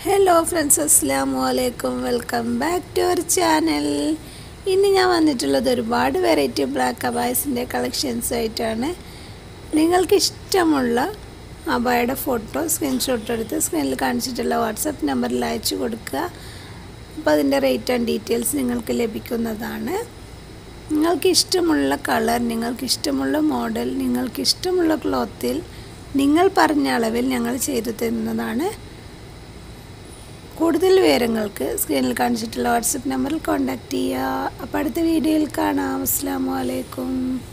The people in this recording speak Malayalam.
ഹലോ ഫ്രണ്ട്സ് അസ്സാമു അലൈക്കും welcome back to our channel ഇന്ന് ഞാൻ വന്നിട്ടുള്ളത് ഒരുപാട് വെറൈറ്റി ബ്ലാക്ക് അബായസിൻ്റെ കളക്ഷൻസ് ആയിട്ടാണ് നിങ്ങൾക്ക് ഇഷ്ടമുള്ള അബായയുടെ ഫോട്ടോ സ്ക്രീൻഷോട്ട് എടുത്ത് സ്ക്രീനിൽ കാണിച്ചിട്ടുള്ള വാട്സപ്പ് നമ്പറിൽ അയച്ചു കൊടുക്കുക അപ്പോൾ അതിൻ്റെ റേറ്റ് ആൻഡ് ഡീറ്റെയിൽസ് നിങ്ങൾക്ക് ലഭിക്കുന്നതാണ് നിങ്ങൾക്ക് ഇഷ്ടമുള്ള കളർ നിങ്ങൾക്ക് ഇഷ്ടമുള്ള മോഡൽ നിങ്ങൾക്ക് ഇഷ്ടമുള്ള ക്ലോത്തിൽ നിങ്ങൾ പറഞ്ഞ അളവിൽ ഞങ്ങൾ ചെയ്തു തരുന്നതാണ് കൂടുതൽ വിവരങ്ങൾക്ക് സ്ക്രീനിൽ കാണിച്ചിട്ടുള്ള വാട്സപ്പ് നമ്പറിൽ കോൺടാക്റ്റ് ചെയ്യുക അപ്പോൾ അടുത്ത വീഡിയോയിൽ കാണാം അസ്സാം വലൈക്കും